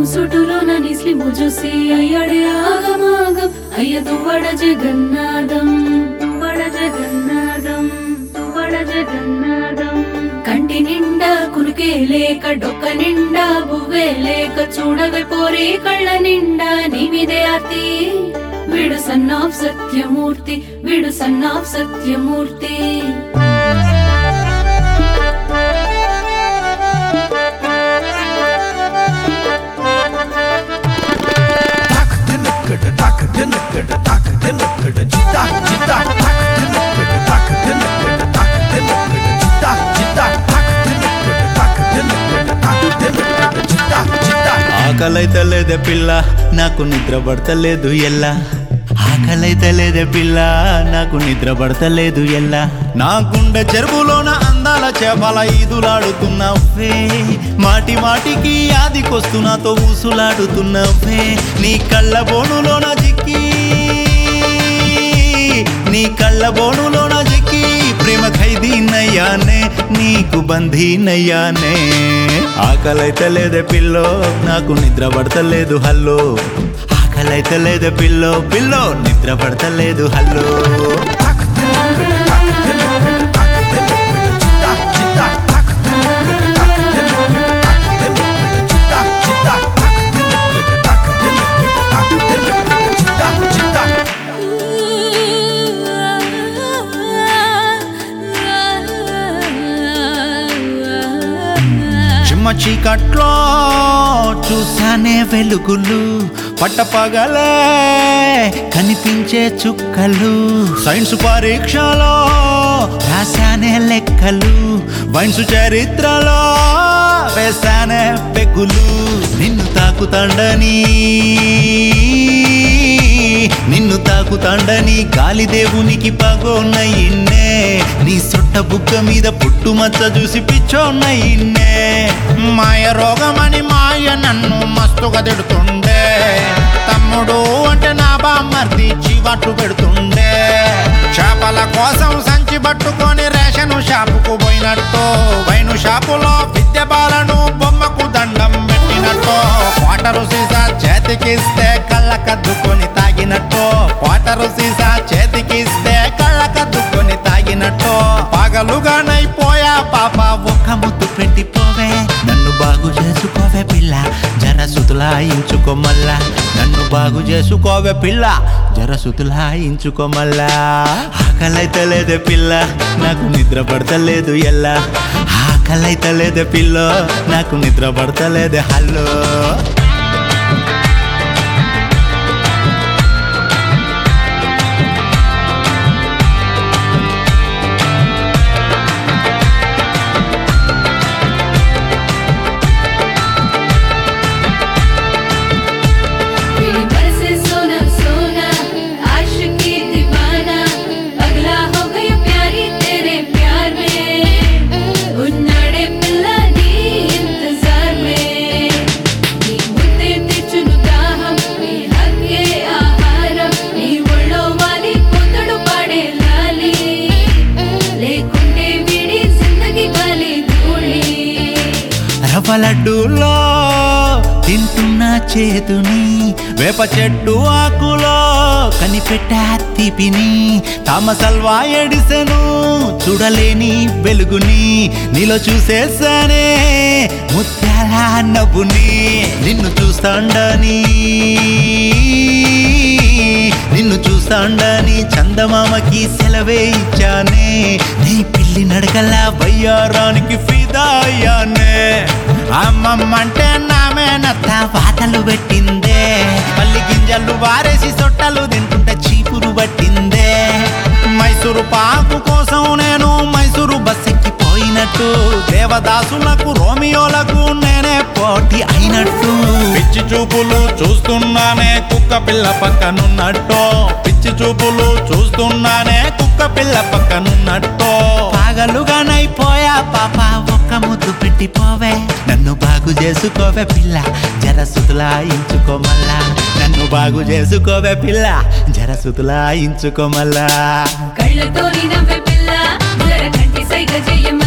ముసుటులోన నిస్లిము చూసి అయ్యడే ఆగమాగం అయ్య తువ్వడ జగన్నాథం తువ్వడ జగన్నాథం తువ్వడ జగన్నాథం కంటి నిండా కునుకే లేక డొక్క నిండా బువ్వే లేక చూడవే పోరే కళ్ళ నిండా నీవిదే ఆర్తి వీడు సన్ ఆఫ్ సత్యమూర్తి వీడు సన్ ఆఫ్ సత్యమూర్తి ఆకలైతే లేదే పిల్ల నాకు నిద్ర పడతలేదు ఎల్లా ఆకలైతే లేదే పిల్ల నాకు నిద్ర పడతలేదు ఎల్లా నా గుండె చెరువులోన అందాల చేపల ఈదులాడుతున్నావే మాటి మాటికి ఆదికొస్తున్నాతో ఊసులాడుతున్నావే నీ కళ్ళ బోనులోన జిక్కి నీ కళ్ళ బోనులోన జిక్కి ప్రేమ ఖైదీనయ్యానే నీకు బంధీనయ్యానే ఆకలైతే లేదే పిల్లో నాకు నిద్ర పడతలేదు హల్లో ఆకలైతే లేదే పిల్లో పిల్లో నిద్ర పడతలేదు హల్లో చిమ్మ చీకట్లో చూసానే వెలుగులు పట్టపగలే కనిపించే చుక్కలు సైన్స్ పరీక్షలో రాశానే లెక్కలు వైన్స్ చరిత్రలో వేశానే పెగులు నిన్ను తాకుతాండని నిన్ను తాకుతాండని గాలిదేవునికి పగోన్నయిన్నే నీ సొట్ట బుగ్గ మీద పుట్టుమచ్చ చూసి పిచ్చోన్నయిన్నే మాయ రోగమని మాయ నన్ను మస్తుగా తిడుతుండే తమ్ముడు అంటే నా బామ్మర్ది చీవాట్లు పెడుతుండే చేపల కోసం సంచి పట్టుకొని రేషన్ షాపుకు పోయినట్టు వైను షాపులో విద్య బాలను బొమ్మకు దండం పెట్టినట్టు వాటరు సీసా చేతికిస్తే కళ్ళ కద్దుకొని తాగినట్టు వాటరు సీసా చేతికిస్తే కళ్ళ కద్దుకొని తాగినట్టు పగలుగానైపోయా పాప ఒక్క ముద్దు పెట్టిపోవే నన్ను బాగు చేసుకోవే పిల్ల జర సుతులాయించుకోమల్లా నన్ను బాగు చేసుకోవే పిల్ల జర సుతులాయించుకోమల్లా ఆకలైతే లేదే పిల్ల నాకు నిద్ర పడతలేదు ఎల్లా ఆకలైతే లేదే పిల్ల నాకు నిద్ర పడతలేదే హల్లో मेरी बरसे सोना सोना आशिकी दीवाना पगला हो गई प्यारी तेरे प्यार में उन्नाड़े पिल्ला नी इंतजार में నీ ముందే తెచ్చును దాహం నీ హక్కే ఆహారం నీ ఒళ్ళో వాలి పొద్దుడు పాడే లాలి లేకుంటే విడి జిందగీ గాలి ధూళి రవ్వ లడ్డూలో తింటున్న చేతుని వేప చెట్టు ఆకులో కనిపెట్టా తీపిని తామసల్వా ఎడిసెను చూడలేని వెలుగుని నీలో చూసేసానే ముత్యాల నవ్వుని నిన్ను చూస్తాండని నిన్ను చూస్తాండని చందమామకి సెలవే ఇచ్చానే నీ పిల్లి నడకల వయ్యారానికి ఫిదా అయ్యానే అమ్మమ్మంటే నామే నత్త వాతలు పెట్టిందే పల్లి గింజలు వారేసి సొట్టలు తింటుంటే చీపురు పట్టిందే మైసూరు పాకు కోసం నేను మైసూరు బస్ ఎక్కిపోయినట్టు దేవదాసులకు రోమియోలకు నేనే పోటీ అయినట్టు పిచ్చి చూపులు చూస్తున్నానే కుక్క పిల్ల పక్కనున్నట్టు పిచ్చి చూపులు చూస్తున్నానే కుక్క పిల్ల పక్కనున్నట్టు పాగలుగానైపోయా పాప ఒక్క ముద్దు పెట్టిపోవే నన్ను బాగు చేసుకోవే పిల్ల జర సుతులాయించుకోమల్లా నన్ను బాగు చేసుకోవే పిల్ల జర సుతులాయించుకోమల్లా కళ్ళతోని నవ్వే పిల్ల జర కంటి సైగ చెయ్యమ్మ